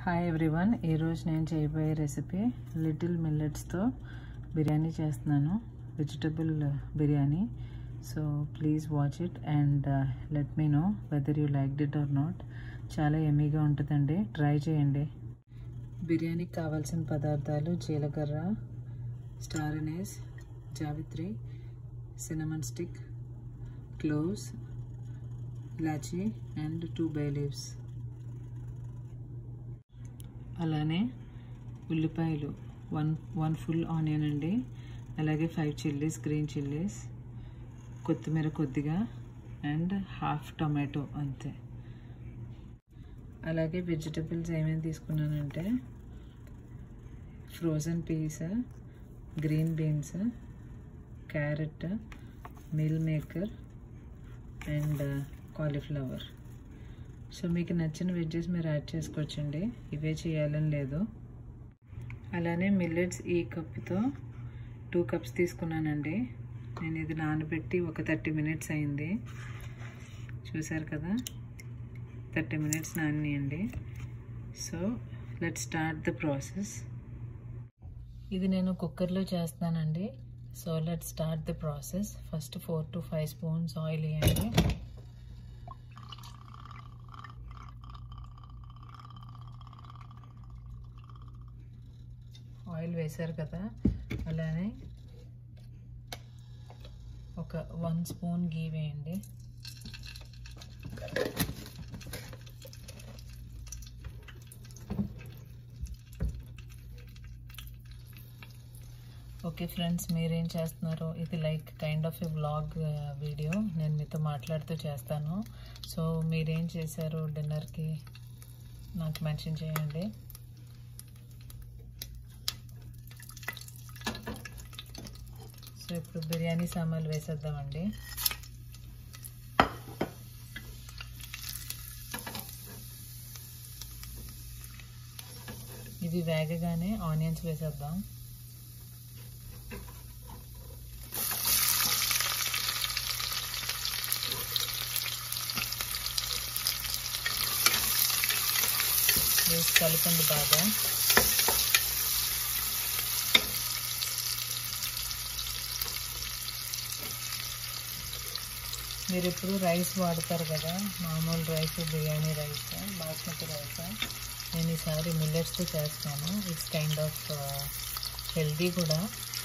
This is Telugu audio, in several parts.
హాయ్ ఎవ్రీవన్ ఈరోజు నేను చేయబోయే రెసిపీ లిటిల్ మిల్లెట్స్తో బిర్యానీ చేస్తున్నాను vegetable biryani so please watch it and let me know whether you like it or not చాలా ఎమీగా ఉంటుందండి ట్రై చేయండి బిర్యానీకి కావాల్సిన పదార్థాలు జీలకర్ర స్టార్ అనేస్ జావిత్రి సినమన్ స్టిక్ క్లోవ్స్ ఇలాచీ అండ్ టూ బే లీవ్స్ అలానే ఉల్లిపాయలు వన్ వన్ ఫుల్ ఆనియన్ అండి అలాగే ఫైవ్ చిల్లీస్ గ్రీన్ చిల్లీస్ కొత్తిమీర కొద్దిగా అండ్ హాఫ్ టొమాటో అంతే అలాగే వెజిటబుల్స్ ఏమేమి తీసుకున్నానంటే frozen peas green beans carrot meal maker and cauliflower so మీకు నచ్చిన వెజ్జెస్ మీరు యాడ్ చేసుకోవచ్చండి ఇవే చేయాలని లేదు అలానే మిల్లెట్స్ ఈ కప్తో టూ కప్స్ తీసుకున్నానండి నేను ఇది నానబెట్టి ఒక థర్టీ మినిట్స్ అయింది చూసారు కదా థర్టీ మినిట్స్ నానియండి so let start the process ఇది నేను కుక్కర్లో చేస్తానండి so let start the process first four to five spoons oil వేయండి ఆయిల్ వేశారు కదా అలానే ఒక వన్ స్పూన్ గీ వేయండి ఓకే ఫ్రెండ్స్ మీరేం చేస్తున్నారో ఇది like kind of a vlog video నేను మీతో మాట్లాడుతూ చేస్తాను సో మీరేం చేశారు డిన్నర్కి నాకు మెన్షన్ చేయండి సో ఇప్పుడు బిర్యానీ సామాన్లు వేసేద్దామండి ఇవి వేగగానే ఆనియన్స్ వేసేద్దాం వేసి కలపండి బాగా మీరు ఇప్పుడు రైస్ వాడతారు కదా మామూలు rice biryani rice basmati rice నేను ఈసారి మిల్లెట్స్తో చేస్తాను ఇట్స్ కైండ్ ఆఫ్ హెల్దీ కూడా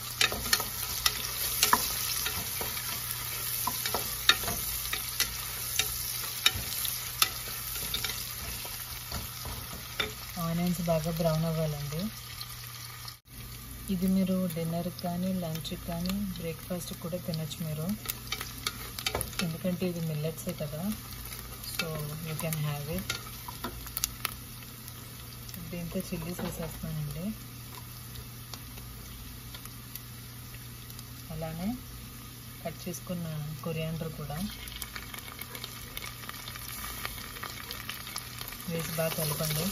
ఆనియన్స్ బాగా బ్రౌన్ అవ్వాలండి ఇది మీరు డిన్నర్కి కానీ లంచ్కి కానీ బ్రేక్ఫాస్ట్ కూడా తినచ్చు మీరు ఎందుకంటే ఇది మిల్లెట్సే కదా so you can have it దీంతో చిల్లీస్ వేసేస్తానండి అలానే కట్ చేసుకున్న కొరియాండర్ కూడా వేసి బాగా కలపండి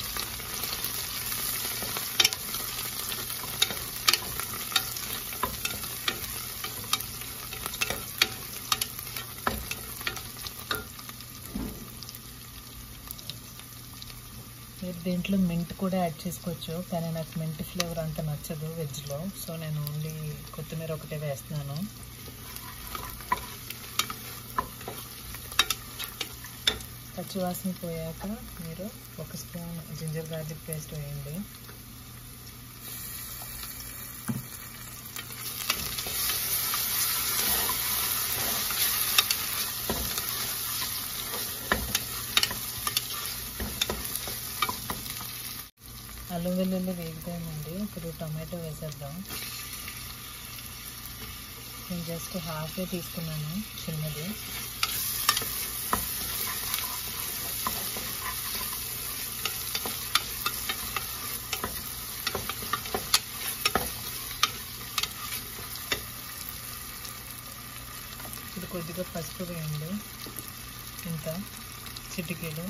మీరు దీంట్లో మింట్ కూడా యాడ్ చేసుకోవచ్చు కానీ నాకు మింట్ ఫ్లేవర్ అంత నచ్చదు వెజ్లో సో నేను ఓన్లీ కొత్తిమీర ఒకటే వేస్తున్నాను పచ్చివాసన పోయాక మీరు ఒక స్పూన్ జింజర్ గార్లిక్ పేస్ట్ వేయండి అల్లం వెల్లుల్లి వేగిపోయిందండి ఇప్పుడు టమాటో వేసేద్దాం నేను జస్ట్ హాఫే తీసుకున్నాను చిన్నది ఇప్పుడు కొద్దిగా పసుపు వేయండి ఇంత చిటికీలు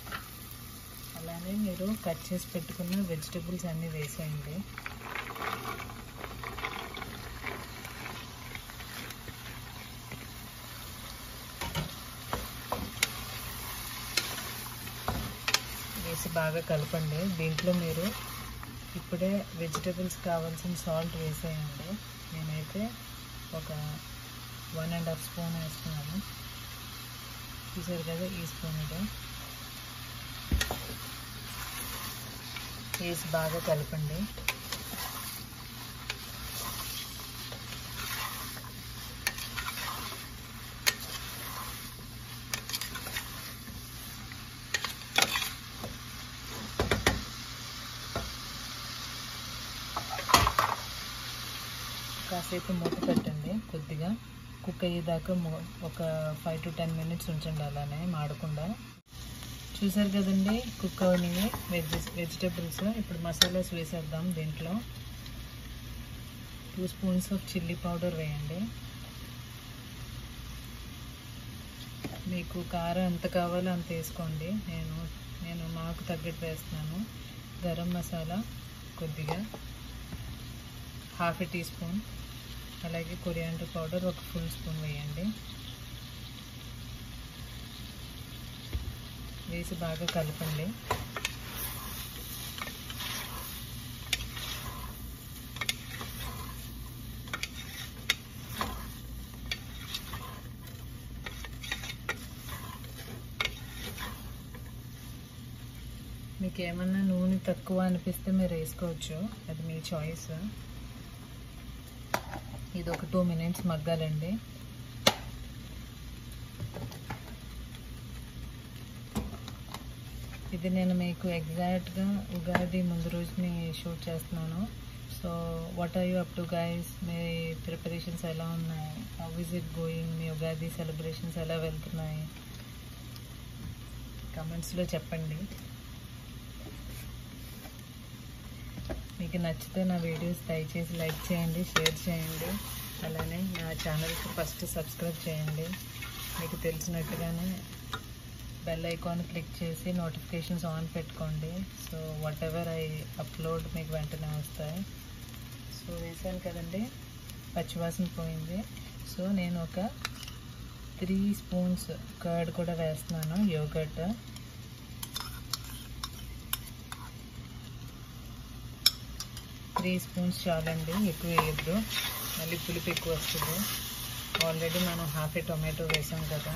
అలానే మీరు కట్ చేసి పెట్టుకున్న వెజిటబుల్స్ అన్నీ వేసేయండి బాగా కలపండి దీంట్లో మీరు ఇప్పుడే వెజిటేబుల్స్ కావాల్సిన సాల్ట్ వేసేయండి నేనైతే ఒక వన్ అండ్ హాఫ్ స్పూన్ వేస్తున్నాను చూసారు కదా ఈ స్పూన్ ఇది వేసి బాగా కలపండి కాసేపు మూత పెట్టండి కొద్దిగా కుక్ అయ్యేదాకా మూ- ఒక ఫైవ్ టు టెన్ మినిట్స్ ఉంచండి అలానే మాడకుండా చూసారు కదండి కుక్ అవనివి వెజ్ వెజిటేబుల్స్ ఇప్పుడు మసాలాస్ వేసేద్దాం దీంట్లో two spoons of chilli powder వేయండి మీకు కారం ఎంత కావాలో అంత వేసుకోండి నేను నేను మాకు తగ్గట్టు వేస్తున్నాను గరం మసాలా కొద్దిగా హాఫ్ ఏ టీ స్పూన్ అలాగే కొరియాండర్ పౌడర్ ఒక ఫుల్ స్పూన్ వేయండి వేసి బాగా కలపండి మీకు ఏమన్నా నూనె తక్కువ అనిపిస్తే మీరు వేసుకోవచ్చు అది మీ చాయిస్ ఇది ఒక టూ మినిట్స్ మగ్గాలండి ఇది నేను మీకు ఎగ్జాక్ట్గా ఉగాది ముందు రోజుని షూట్ చేస్తున్నాను so what are you up to guys మీ ప్రిపరేషన్స్ ఎలా ఉన్నాయి హౌ ఇస్ ఇట్ గోయింగ్ మీ ఉగాది సెలబ్రేషన్స్ ఎలా వెళ్తున్నాయి కమెంట్స్లో చెప్పండి మీకు నచ్చితే నా వీడియోస్ దయచేసి లైక్ చేయండి షేర్ చేయండి అలానే నా ఛానల్కి ఫస్ట్ సబ్స్క్రైబ్ చేయండి మీకు తెలిసినట్టుగానే బెల్ ఐకాన్ క్లిక్ చేసి నోటిఫికేషన్స్ ఆన్ పెట్టుకోండి so whatever I upload మీకు వెంటనే వస్తాయి సో వేసాను కదండి పచ్చివాసన పోయింది సో నేను ఒక త్రీ స్పూన్స్ కర్డ్ కూడా వేస్తున్నాను యోగట్ త్రీ స్పూన్స్ చాలండి ఎక్కువ వేయద్దు మళ్ళీ పులుపు ఎక్కువ వస్తుంది ఆల్రెడీ మనం హాఫ్ ఏ టొమాటో వేసాం కదా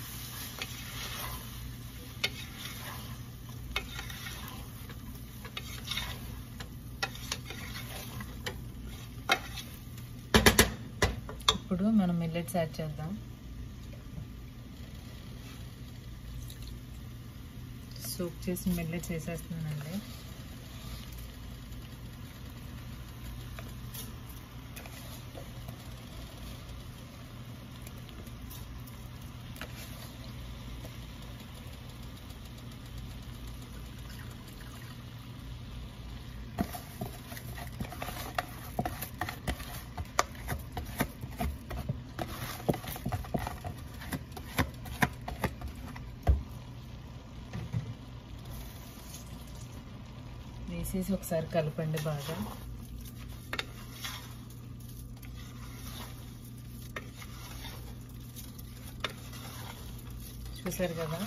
ఇప్పుడు మనం మిల్లెట్స్ యాడ్ చేద్దాం సూప్ చేసి మిల్లెట్స్ వేసేస్తున్నానండి వేసేసి ఒకసారి కలపండి బాగా చూసారు కదా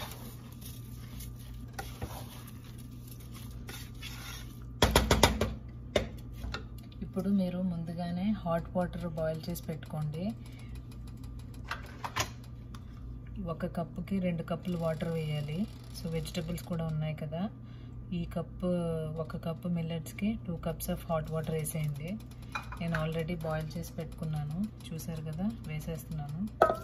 ఇప్పుడు మీరు ముందుగానే హాట్ వాటర్ బాయిల్ చేసి పెట్టుకోండి ఒక కప్పుకి రెండు కప్పులు వాటర్ వేయాలి సో వెజిటబుల్స్ కూడా ఉన్నాయి కదా ఈ కప్పు ఒక కప్పు మిల్లెట్స్కి two cups of hot water వేసేయండి నేను ఆల్రెడీ బాయిల్ చేసి పెట్టుకున్నాను చూసారు కదా వేసేస్తున్నాను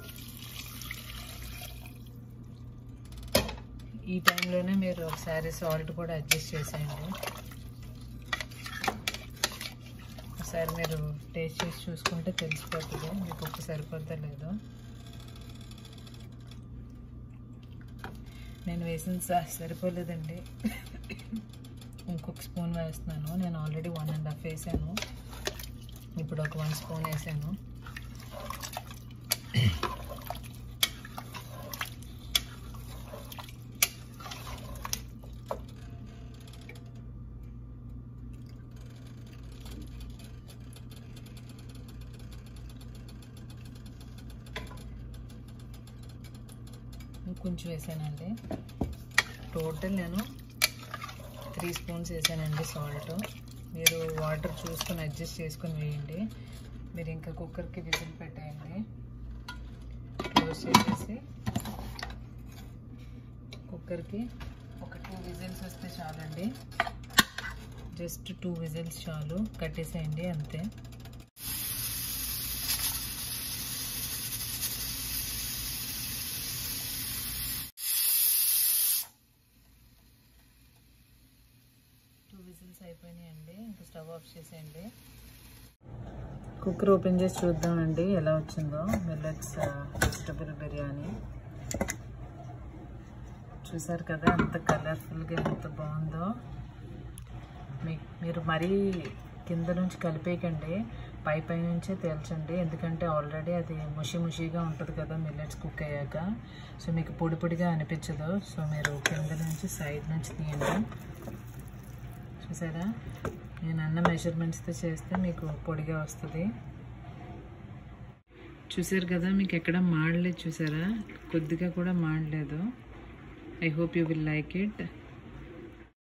ఈ టైంలోనే మీరు ఒకసారి సాల్ట్ కూడా అడ్జస్ట్ చేసేయండి ఒకసారి మీరు టేస్ట్ చేసి చూసుకుంటే తెలిసిపోతుంది మీకు ఉప్పు సరిపోద్దా లేదో నేను వేసిన స- సరిపోలేదండి ఇంకొక స్పూన్ వేస్తున్నాను నేను ఆల్రెడీ వన్ అండ్ హాఫ్ వేసాను ఇప్పుడు ఒక వన్ స్పూన్ వేసాను కొంచెం వేసానండి టోటల్ నేను త్రీ స్పూన్స్ వేసానండి సాల్ట్ మీరు వాటర్ చూసుకొని అడ్జస్ట్ చేసుకొని వేయండి మీరు ఇంకా కుక్కర్కి విజిల్ పెట్టేయండి క్లోజ్ చేసేసి కుక్కర్కి ఒక టూ విజిల్స్ వస్తే చాలండి జస్ట్ టూ విజిల్స్ చాలు కట్టేసేయండి అంతే టూ విజిల్స్ అయిపోయినాయండి ఇంకా స్టవ్ ఆఫ్ చేసేయండి కుక్కర్ ఓపెన్ చేసి చూద్దామండి ఎలా వచ్చిందో మిల్లెట్స్ వెజిటబుల్ బిర్యానీ చూసారు కదా ఎంత కలర్ఫుల్గా ఎంత బాగుందో మీ మీరు మరీ కింద నుంచి కలిపేయకండి పై పై నుంచే తేల్చండి ఎందుకంటే ఆల్రెడీ అది ముషి ముషిగా ఉంటుంది కదా మిల్లెట్స్ కుక్ అయ్యాక సో మీకు పొడి పొడిగా అనిపించదు సో మీరు కింద నుంచి సైడ్ నుంచి తీయండి చూసారా నేను అన్న మెజర్మెంట్స్తో చేస్తే మీకు పొడిగా వస్తుంది చూసారు కదా మీకు ఎక్కడ మాడలేదు చూసారా కొద్దిగా కూడా మాడలేదు I hope you will like it